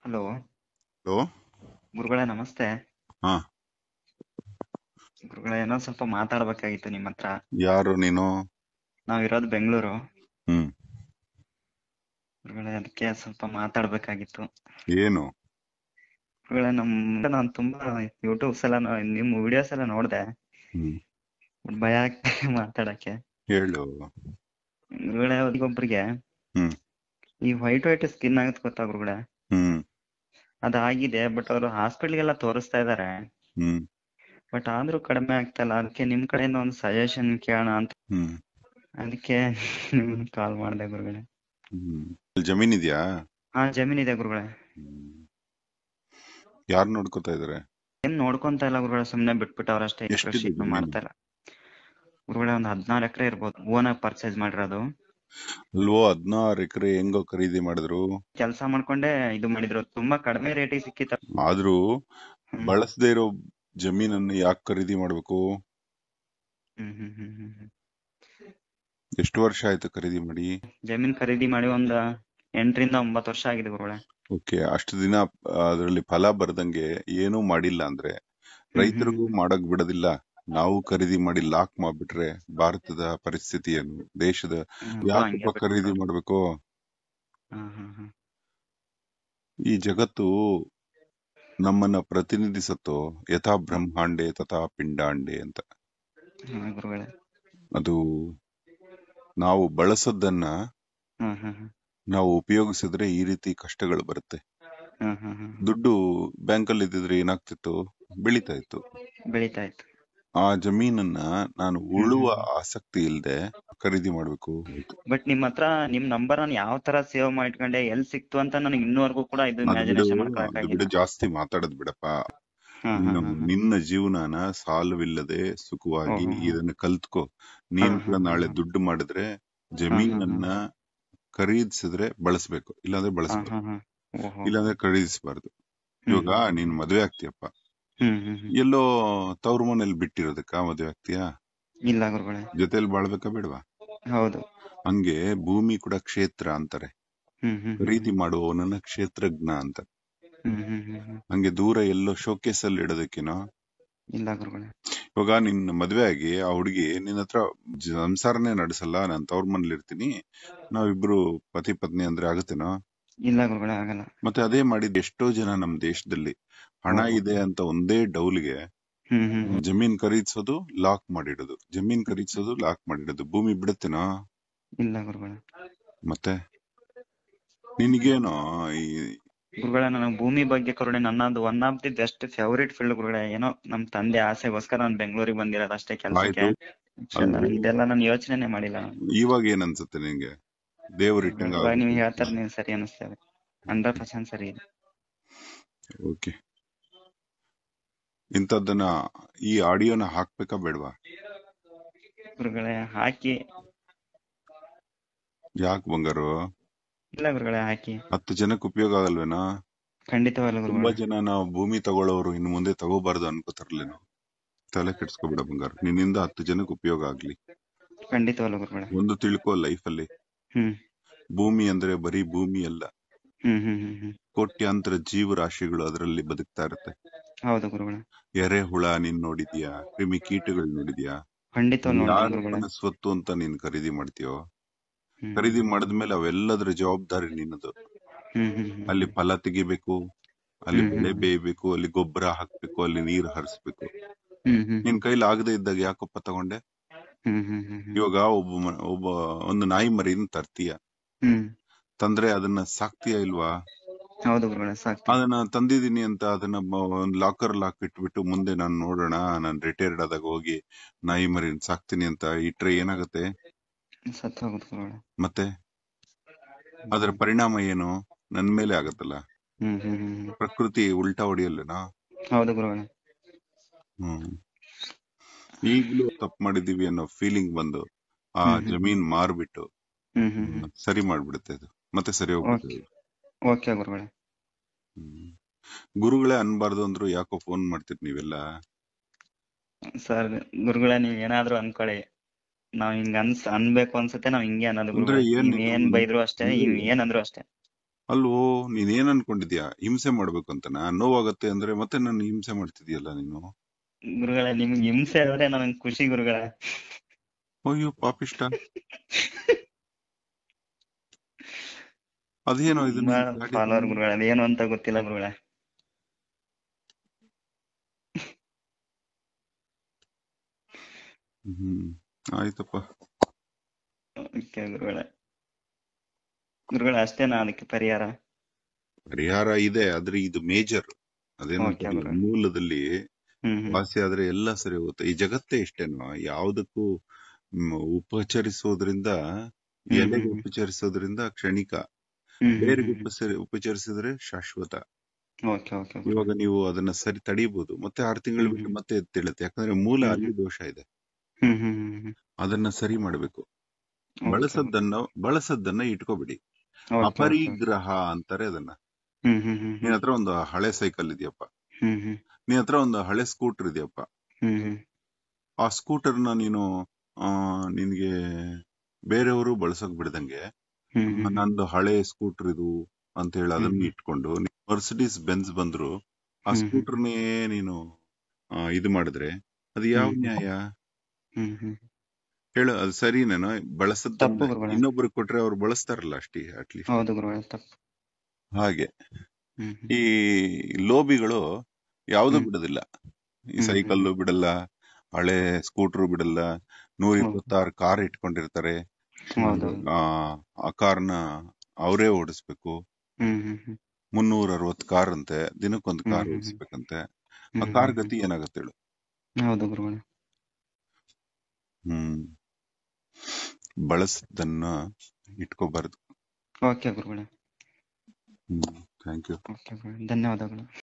Hello hello ಗುರುಗಳೇ ನಮಸ್ತೆ ಹಾ ಗುರುಗಳೇ ಏನೋ ಸ್ವಲ್ಪ ಮಾತಾಡ್ಬೇಕಾಗಿತ್ತು ನಿಮ್ಮ ಹತ್ರ ಯಾರು ನೀನು ನಾವಿರೋದು ಬೆಂಗಳೂರು ಹ್ಮ್ ಗುರುಗಳೇ ಅದಕ್ಕೆ ಸ್ವಲ್ಪ ಮಾತಾಡ್ಬೇಕಾಗಿತ್ತು ಏನು ಗುರುಗಳೇ ನಮ್ ನಾನು ತುಂಬಾ ಯೂಟ್ಯೂಬ್ಸ್ ಎಲ್ಲ ನೋ- ನಿಮ್ಮ ವಿಡಿಯೋಸ್ ಎಲ್ಲ ನೋಡ್ದೆ ಹ್ಮ್ ಬಟ್ ಭಯ ಆಗ್ತದೆ ಮಾತಾಡಕ್ಕೆ ಹೇಳು ಗುರುಗಳೇ ಒಬ್ಬರಿಗೆ ಹ್ಮ್ ಈ ವೈಟ್ ವೈಟ್ ಸ್ಕಿನ್ ಆಗುತ್ತೆ ಗೊತ್ತಾ ಗುರುಗಳೇ ಹ್ಮ್ ಅದಾಗಿದೆ ಬಟ್ ಅವರು ಹಾಸ್ಪಿಟ್ಲ್ಗೆಲ್ಲ ತೋರಿಸ್ತಾ ಇದಾರೆ ಹ್ಮ್ ಬಟ್ ಆದ್ರೂ ಕಡಿಮೆ ಆಗ್ತಾ ಇಲ್ಲ ಅದಕ್ಕೆ ನಿಮ್ ಕಡೆಯಿಂದ ಒಂದು ಸಜೆಷನ್ ಕೇಳೋಣ ಅಂತ ಹ್ಮ್ ಅದಕ್ಕೆ ನಿಮ್ಗೆ ಕಾಲ್ ಮಾಡಿದೆ ಗುರುಗಳೇ ಹ್ಮ್ ಅಲ್ಲಿ ಜಮೀನ್ ಇದ್ಯಾ ಹಾ ಜಮೀನ್ ಇದೆ ಗುರುಗಳೇ ಹ್ಮ್ ಯಾರು ನೋಡ್ಕೋತಾ ಇದಾರೆ ಏನ್ ನೋಡ್ಕೊಂತ ಇಲ್ಲ ಗುರುಗಳೇ ಸುಮ್ನೆ ಬಿಟ್ಬಿಟ್ಟವ್ರ ಅಷ್ಟೇ ಎಷ್ಟಿದೆ ಕೃಷಿ ಜಮೀನು? ಮಾಡ್ತಾ ಇಲ್ಲ ಗುರುಗಳೇ ಒಂದ್ ಹದಿನಾರು ಎಕರೆ ಇರ್ಬೋದು ಓನ್ ಆಗಿ ಪರ್ಚೇಸ್ ಮಾಡಿರೋದು ಅಲ್ವೋ ಹದ್ನಾರು ಎಕರೆ ಹೆಂಗೋ ಖರೀದಿ ಮಾಡಿದ್ರು ಕೆಲಸ ಮಾಡ್ಕೊಂಡೆ ಇದು ಮಾಡಿದ್ರು ತುಂಬಾ ಕಡಿಮೆ ರೇಟಿಗೆ ಸಿಕ್ಕಿತ್ತ ಆದ್ರೂ ಹ್ಮ್. ಬಳಸದೇ ಇರೋ ಜಮೀನನ್ನು ಯಾಕೆ ಖರೀದಿ ಮಾಡ್ಬೇಕು ಹ್ಮ್ ಹ್ಮ್ ಹ್ಮ್ ಹ್ಮ್ ಹ್ಮ್. ಎಷ್ಟು ವರ್ಷ ಆಯ್ತು ಖರೀದಿ ಮಾಡಿ ಜಮೀನ್ ಖರೀದಿ ಮಾಡಿ ಒಂದ್ ಎಂಟರಿಂದ ಒಂಬತ್ತು ವರ್ಷ ಆಗಿದೆ ಗುರುಗಳೇ ಓಕೆ ಅಷ್ಟು ದಿನ ಅದರಲ್ಲಿ ಫಲ ಬರ್ದಂಗೆ ಏನೂ ಮಾಡಿಲ್ಲ ಅಂದ್ರೆ ರೈತರಿಗೂ ಮಾಡಕ್ ಬಿಡೋದಿಲ್ಲ ನಾವು ಖರೀದಿ ಮಾಡಿ ಲಾಕ್ ಮಾಡ್ಬಿಟ್ರೆ ಭಾರತದ ಪರಿಸ್ಥಿತಿ ಏನು ದೇಶದ ಹ್ಮ್, ಯಾಕಪ್ಪ ಹಂಗೆ ಖರೀದಿ ಬಿಟ್ಬಿಟ್ರು. ಮಾಡ್ಬೇಕು ಹ್ಮ್ ಹ್ಮ್ ಹ್ಮ್ ಈ ಜಗತ್ತು ನಮ್ಮನ್ನ ಪ್ರತಿನಿಧಿಸತ್ತೋ ಯಥಾ ಬ್ರಹ್ಮಾಂಡೆ ತಥಾ ಪಿಂಡಾಂಡೆ ಅಂತ ಹ್ಮ್ ಗುರುಗಳೇ ಅದು ನಾವು ಬಳಸದ್ದನ್ನ ಹ್ಮ್ ಹ್ಮ್ ಹ್ಮ್ ನಾವು ಉಪಯೋಗಿಸಿದ್ರೆ ಈ ರೀತಿ ಕಷ್ಟಗಳು ಬರುತ್ತೆ ಹ್ಮ್ ಹ್ಮ್ ಹ್ಮ್ ದುಡ್ಡು ಬ್ಯಾಂಕಲ್ಲಿ ಇದ್ದಿದ್ರೆ ಏನಾಗ್ತಿತ್ತು ಬೆಳೀತಾ ಇತ್ತು ಬೆಳೀತಾ ಇತ್ತು ಆ ಜಮೀನನ್ನ ನಾನು ಉಳುವ ಆಸಕ್ತಿ ಇಲ್ದೆ ಖರೀದಿ ಮಾಡ್ಬೇಕು ಬಟ್ ನಿಮ್ ಹತ್ರ ನಿಮ್ ನಂಬರ್ ನಾನು ಯಾವ ತರ ಸೇವ್ ಮಾಡ್ಕೊಂಡೆ ಎಲ್ ಸಿಕ್ತು ಅಂತ ನನಗೆ ಇನ್ನೂವರೆಗೂ ಕೂಡ ಇದು ಅದು ಬಿಡು ಇಮ್ಯಾಜಿನೇಷನ್ ಅದು ಬಿಡು ಮಾಡ್ಕೊಳಕ್ಕಾಗಿಲ್ಲ ಜಾಸ್ತಿ ಮಾತಾಡೋದ್ ಬಿಡಪ್ಪ ಹ್ಮ್ ನಿನ್ನ ಹ್ಮ್ ಹ್ಮ್ ನಿನ್ನ ಜೀವನನ ಸಾಲವಿಲ್ಲದೆ ಸುಖವಾಗಿ ಹ್ಮ್ ಹ್ಮ್. ಇದನ್ನ ಕಲ್ತ್ಕೋ ನೀನ್ ಹ್ಮ್ ಕೂಡ ಹ್ಮ್ ನಾಳೆ ಹ್ಮ್. ದುಡ್ಡು ಮಾಡಿದ್ರೆ ಜಮೀನನ್ನ ಖರೀದಿಸಿದ್ರೆ ಬಳಸ್ಬೇಕು ಇಲ್ಲಾಂದ್ರೆ ಹ್ಮ್ ಬಳಸ್ಬೇಕು ಹ್ಮ್ ಹ್ಮ್ ಓಹೋ ಇಲ್ಲಾಂದ್ರೆ ಖರೀದಿಸಬಾರ್ದು ಇವಾಗ ನೀನ್ ಮದ್ವೆ ಆಗ್ತೀಯಪ್ಪ ಹ್ಮ್ ಹ್ಮ್ ಹ್ಮ್ ಎಲ್ಲೋ ತವ್ರ ಮನೇಲಿ ಬಿಟ್ಟಿರೋದಕ್ಕ ಮದ್ವೆ ಆಗ್ತೀಯಾ ಇಲ್ಲ ಗುರುಗಳೇ ಜೊತೆಲಿ ಬಾಳ್ಬೇಕಾ ಬೇಡವಾ ಹೌದು ಹಂಗೆ ಭೂಮಿ ಕೂಡ ಕ್ಷೇತ್ರ ಅಂತಾರೆ ಹ್ಮ್ ಹ್ಮ್ ಹ್ಮ್ ಖರೀದಿ ಮಾಡುವವನನ್ನ ಕ್ಷೇತ್ರಜ್ಞ ಅಂತ ಹ್ಮ್ ಹ್ಮ್ ಹ್ಮ್ ಹ್ಮ್ ಹಂಗೆ ದೂರ ಎಲ್ಲೋ ಶೋಕೇಸ್ ಅಲ್ಲಿ ಇಡೋದಕ್ಕೇನೋ ಇಲ್ಲ ಗುರುಗಳೇ ಇವಾಗ ನಿನ್ನ ಮದ್ವೆ ಆಗಿ ಆ ಹುಡುಗಿ ನಿನ್ನ ಹತ್ರ ಜ- ಸಂಸಾರನೇ ನಡೆಸಲ್ಲ ನಾನ್ ತವ್ರ ಮನೇಲಿ ಇರ್ತೀನಿ ನಾವಿಬ್ರು ಪತಿ ಪತ್ನಿ ಅಂದ್ರೆ ಆಗುತ್ತೇನೋ ಇಲ್ಲ ಗುರುಗಳೇ ಆಗಲ್ಲ ಮತ್ತೆ ಅದೇ ಮಾಡಿದ್ ಎಷ್ಟೋ ಜನ ನಮ್ ದೇಶದಲ್ಲಿ ಹಣ ಹೌದು. ಇದೆ ಅಂತ ಒಂದೇ ಡೌಲ್ಗೆ ಹ್ಮ್ ಹ್ಮ್ ಹ್ಮ್ ಜಮೀನ್ ಖರೀದಿಸೋದು ಲಾಕ್ ಮಾಡಿಡೋದು ಜಮೀನ್ ಖರೀದಿಸೋದು ಲಾಕ್ ಮಾಡಿಡೋದು ಭೂಮಿ ಬಿಡುತ್ತೇನೋ ಇಲ್ಲ ಗುರುಗಳೇ ಮತ್ತೆ ನಿನಗೇನೋ ಈ ಗುರುಗಳೇ ನನಗೆ ಭೂಮಿ ಬಗ್ಗೆ ಕರುಣೆ ನನ್ನದು one of the best favourite field ಗುರುಗಳೇ ಏನೋ ನಮ್ ತಂದೆ ಆಸೆಗೋಸ್ಕರ ನಾನು ಬೆಂಗಳೂರಿಗೆ ಬಂದಿರೋದು ಅಷ್ಟೇ ಕೆಲಸಕ್ಕೆ ಆಯ್ತು. ನನಗೆ ಇದೆಲ್ಲ ನಾನು ಯೋಚನೆ ಮಾಡಿಲ್ಲ ಇವಾಗ ಏನ್ ಅನ್ಸುತ್ತೆ ನಿಂಗೆ ದೇವ್ರ ಇಟ್ಟಂಗ ಇವಾಗ ನೀವು ಹೇಳ್ತಾರೆ ನೀವು ಸರಿ ಅನಿಸ್ತೇವೆ ಹಂಡ್ರೆಡ್ ಪರ್ಸೆಂಟ್ ಸರಿ ಇದೆ ಓಕೆ ಇಂಥದ್ದನ್ನ ಈ ಆಡಿಯೋನ ಹಾಕ್ಬೇಕಾ ಬೇಡವಾ ಗುರುಗಳೇ ಹಾಕಿ ಯಾಕೆ ಬಂಗಾರು ಇಲ್ಲ ಗುರುಗಳೇ ಹಾಕಿ ಹತ್ತು ಜನಕ್ಕೆ ಉಪಯೋಗ ಆಗಲ್ವೇನೋ ಖಂಡಿತವಲ್ಲ ತುಂಬಾ ಗುರುಗಳೇ ಜನ ನಾವು ಭೂಮಿ ತಗೊಳ್ಳೋರು ಇನ್ನು ಮುಂದೆ ತಗೋಬಾರ್ದು ಅನ್ಕೋತಾರಲ್ಲೇನೋ ತಲೆ ಕೆಡ್ಸ್ಕೊಬಿಡ ಬಂಗಾರ ನಿನ್ನಿಂದ ಹತ್ತು ಜನಕ್ಕೆ ಉಪಯೋಗ ಆಗ್ಲಿ ಖಂಡಿತವಲ್ಲ ಗುರುಗಳೇ ಒಂದು ತಿಳ್ಕೊ ಲೈಫ್ ಅಲ್ಲಿ ಹ್ಮ್ ಭೂಮಿ ಅಂದ್ರೆ ಬರೀ ಭೂಮಿ ಅಲ್ಲ ಹ್ಮ್ ಹ್ಮ್ ಹ್ಮ್ ಹ್ಮ್ ಕೋಟ್ಯಾಂತರ ಜೀವರಾಶಿಗಳು ಅದರಲ್ಲಿ ಬದುಕ್ತಾ ಇರುತ್ತೆ ಹೌದು ಗುರುಗಳೇ ಎರೆಹುಳ ನೀನ್ ನೋಡಿದ್ಯಾ ಕ್ರಿಮಿ ಕೀಟಗಳು ನೋಡಿದ್ಯಾ ಖಂಡಿತವಲ್ಲ ನೋಡಿದ್ದೀನಿ ಯಾರ ಗುರುಗಳೇ ಮನೆ ಸ್ವತ್ತು ಅಂತ ನೀನ್ ಖರೀದಿ ಮಾಡ್ತೀಯೋ ಹ್ಮ್ ಖರೀದಿ ಮಾಡಿದ್ಮೇಲೆ ಅವೆಲ್ಲದರ ಜವಾಬ್ದಾರಿ ನಿನ್ನದು ಹ್ಮ್ ಹ್ಮ್ ಹ್ಮ್ ಅಲ್ಲಿ ಫಲ ತೆಗಿಬೇಕು ಅಲ್ಲಿ ಹ್ಮ್, ಬೆಳೆ ಹ್ಮ್. ಬೇಯ್ಬೇಕು ಅಲ್ಲಿ ಗೊಬ್ಬರ ಹಾಕ್ಬೇಕು ಅಲ್ಲಿ ನೀರ್ ಹರಿಸ್ಬೇಕು ಹ್ಮ್ ಹ್ಮ್ ನಿನ್ ಕೈಲಿ ಆಗದೆ ಇದ್ದಾಗ ಯಾಕಪ್ಪ ತಗೊಂಡೆ ಹ್ಮ್ ಹ್ಮ್ ಹ್ಮ್ ಹ್ಮ್ ಇವಾಗ ಒಬ್ಬ ಮ- ಒಬ್ಬ ಒಂದು ನಾಯಿ ಮರಿನ ತರ್ತೀಯ ಹ್ಮ್ ತಂದ್ರೆ ಅದನ್ನ ಸಾಕ್ತೀಯ ಇಲ್ವಾ ಹೌದು ಗುರುಗಳೇ ಸಾಕು ಅದನ್ನ ತಂದಿದೀನಿ ಅಂತ ಅದನ್ನ ಬ- ಒಂದ್ ಲಾಕರ್ ಲಾಕ್ ಇಟ್ಬಿಟ್ಟು ಮುಂದೆ ನಾನು ನೋಡೋಣ ನಾನು ರಿಟೈರ್ಡ್ ಆದಾಗ ಹೋಗಿ ನಾಯಿ ಮರಿನ ಸಾಕ್ತೀನಿ ಅಂತ ಇಟ್ರೆ ಏನಾಗುತ್ತೆ ಸತ್ತು ಹೋಗುದು ಗುರುಗಳೇ ಮತ್ತೆ ಅದರ ಪರಿಣಾಮ ಏನು ನನ್ ಮೇಲೆ ಆಗತ್ತಲ್ಲ ಹ್ಮ್ ಹ್ಮ್ ಹ್ಮ್ ಹ್ಮ್ ಪ್ರಕೃತಿ ಉಲ್ಟಾ ಹೊಡಿಯಲ್ಲೇನಾ ಹೌದು ಗುರುಗಳೇ ಹ್ಮ್ ಈಗ್ಲೂ ತಪ್ಪು ಮಾಡಿದೀವಿ ಅನ್ನೋ ಫೀಲಿಂಗ್ ಬಂದು ಆ ಹ್ಮ್, ಹ್ಮ್. ಜಮೀನ್ ಮಾರ್ಬಿಟ್ಟು ಹ್ಮ್ ಹ್ಮ್ ಹ್ಮ್ ಸರಿ ಮಾಡ್ಬಿಡುತ್ತೆ ಅದು ಮತ್ತೆ ಸರಿ ಹೋಗ್ಬಿಡುತ್ತೆ ಅದು. ಓಕೆ ಗುರುಗಳೇ ಹ್ಮ್. ಗುರುಗಳೇ ಅನ್ಬಾರ್ದು ಅಂದ್ರು ಯಾಕೋ ಫೋನ್ ಮಾಡ್ತೀರಿ ನೀವೆಲ್ಲ ಸರ್ ಗುರುಗಳೇ ನೀವ್ ಏನಾದ್ರು ಅನ್ಕೊಳ್ಳಿ ನಾವ್ ಹಿಂಗ ಅನ್ಸ್ ಅನ್ಬೇಕು ಅನ್ಸುತ್ತೆ ನಾವ್ ಹಿಂಗೆ ಅನ್ನೋದು ಅಂದ್ರೆ ಗುರುಗಳೇ ಏನ್ ನೀವ್ ಏನ್ ನೀವು- ಬೈದ್ರು ಅಷ್ಟೇ ಅಂದ್ರೆ- ನೀವ್ ಏನಂದ್ರು ಅಷ್ಟೇ ಅಲ್ವೋ ನೀನ್ ಏನ್ ಅನ್ಕೊಂಡಿದ್ಯಾ ಹಿಂಸೆ ಮಾಡ್ಬೇಕು ಅಂತನಾ ನೋವಾಗತ್ತೆ ಅಂದ್ರೆ ಮತ್ತೆ ನನ್ನ ಹಿಂಸೆ ಮಾಡ್ತಿದ್ಯಲ್ಲ ನೀನು ಗುರುಗಳೇ ನಿಮ್ಗೆ ಹಿಂಸೆ ಆದ್ರೆ ನನಗ್ ಖುಷಿ ಗುರುಗಳೇ ಅಯ್ಯೋ ಪಾಪಿಷ್ಟ ಅದೇನೋ ಇದು ನಿನ್ ಗಾಡಿ ಫಾಲೋವರ್ ಗುರುಗಳೇ ಅದೇನು ಅಂತ ಗೊತ್ತಿಲ್ಲ ಗುರುಗಳೇ ಹ್ಮ್ ಆಯ್ತಪ್ಪ ಓಕೆ ಗುರುಗಳೇ ಗುರುಗಳೇ ಅಷ್ಟೇನಾ ಅದಕ್ಕೆ ಪರಿಹಾರ ಪರಿಹಾರ ಇದೆ ಆದ್ರೆ ಇದು ಮೇಜರ್ ಅದೇನೋ Okay, ಗೊತ್ತಿಲ್ಲ. ಗುರು. ಮೂಲದಲ್ಲಿ ಹ್ಮ್ ಹ್ಮ್ ವಾಸಿ ಆದ್ರೆ ಎಲ್ಲ ಸರಿ ಹೋಗುತ್ತೆ ಈ ಜಗತ್ತೇ ಇಷ್ಟೇನೋ ಯಾವುದಕ್ಕೂ ಮ್, ಉಪಚರಿಸೋದ್ರಿಂದ ಹ್ಮ್ ಎಲೆಗೆ ಹ್ಮ್. ಉಪಚರಿಸೋದ್ರಿಂದ ಕ್ಷಣಿಕ ಹ್ಮ್ ಬೇರಿಗೆ ಹ್ಮ್ ಉಪಚರಿ ಉಪಚರಿಸಿದ್ರೆ ಶಾಶ್ವತ ಓಕೆ ಓಕೆ ಇವಾಗ ನೀವು ಅದನ್ನ ಸರಿ ತಡೀಬಹುದು ಮತ್ತೆ ಆರು ತಿಂಗಳು ಬಿಟ್ಟು ಹ್ಮ್. ಮತ್ತೆ ಎದ್ದೇಳುತ್ತೆ ಯಾಕಂದ್ರೆ ಮೂಲ ಹ್ಮ್. ಅಲ್ಲಿ ದೋಷ ಇದೆ ಹ್ಮ್ ಹ್ಮ್ ಹ್ಮ್ ಹ್ಮ್ ಅದನ್ನ ಸರಿ ಮಾಡ್ಬೇಕು ಬಳಸದ್ದನ್ನ ಬಳಸದ್ದನ್ನ ಇಟ್ಕೋಬಿಡಿ ಓಕೆ, ಓಕೆ. ಅಪರಿಗ್ರಹ ಅಂತಾರೆ ಅದನ್ನ ಹ್ಮ್ ಹ್ಮ್ ಹ್ಮ್ ನಿನ್ ಹತ್ರ ಒಂದು ಹಳೆ ಸೈಕಲ್ ಇದೆಯಪ್ಪ ಹ್ಮ್ ಹ್ಮ್ ನಿನ್ ಹತ್ರ ಒಂದು ಹಳೆ ಸ್ಕೂಟರ್ ಇದೆಯಪ್ಪ ಹ್ಮ್ ಹ್ಮ್ ಆ ಸ್ಕೂಟರ್ನ ನೀನು ಆ ನಿನ್ಗೆ ಬೇರೆಯವರು ಬಳಸಕ್ ಬಿಡದಂಗೆ ಹ್ಮ್ ಹ್ಮ್ ನಂದು ಹಳೆ ಸ್ಕೂಟರ್ ಇದು ಅಂತ ಹೇಳಿ ಅದನ್ನ ಹ್ಮ್. ಇಟ್ಕೊಂಡು ಮರ್ಸಿಡೀಸ್ ಬೆನ್ಸ್ ಬಂದ್ರು ಆ ಹ್ಮ್. ಸ್ಕೂಟರ್ನೇ ನೀನು ಆ, ಇದು ಮಾಡಿದ್ರೆ ಅದು ಯಾವ ಹ್ಮ್. ನ್ಯಾಯ ಹ್ಮ್ ಹ್ಮ್ ಹೇಳು ಅದು ಸರಿನೇನೋ ಬಳಸದ್ ತಪ್ಪು ಗುರುಗಳೇ. ಇನ್ನೊಬ್ರಿಗೆ ಕೊಟ್ರೆ ಅವ್ರು ಬಳಸ್ತಾರಲ್ಲ ಅಷ್ಟೇ ಅಟ್ಲೀಸ್ಟ್ ಹೌದು ಗುರುಗಳೇ ತಪ್ಪು ಹಾಗೆ ಹ್ಮ್ ಹ್ಮ್ ಈ ಲೋಬಿಗಳು ಯಾವ್ದು ಹ್ಮ್. ಬಿಡೋದಿಲ್ಲ ಈ ಹ್ಮ್, ಸೈಕಲ್ ಬಿಡಲ್ಲ ಹಳೆ ಸ್ಕೂಟರ್ ಬಿಡಲ್ಲ ನೂರ ಹೌದು. ಇಪ್ಪತ್ತಾರು ಕಾರ್ ಇಟ್ಕೊಂಡಿರ್ತಾರೆ ಹೌದು ಆ ಆ ಕಾರ್ನ ಅವರೇ ಓಡಿಸ್ಬೇಕು ಹ್ಮ್ ಹ್ಮ್ ಹ್ಮ್ ಮುನ್ನೂರ ಅರವತ್ ಕಾರ್ ಅಂತೆ ದಿನಕ್ಕೊಂದು ಹ್ಮ್, ಕಾರ್ ಹ್ಮ್, ಹ್ಮ್. ಓಡಿಸ್ಬೇಕಂತೆ ಆ ಹ್ಮ್, ಕಾರ್ ಹ್ಮ್, ಗತಿ ಏನಾಗತ್ತೆ ಹೇಳು ಹೌದು ಗುರುಗಳೇ ಹ್ಮ್ ಬಳಸದನ್ನ ಇಟ್ಕೋಬಾರ್ದು ಓಕೆ ಗುರುಗಳೇ ಹ್ಮ್ ಥ್ಯಾಂಕ್ ಯು ಓಕೆ ಗುರುಗಳೇ ಧನ್ಯವಾದಗಳು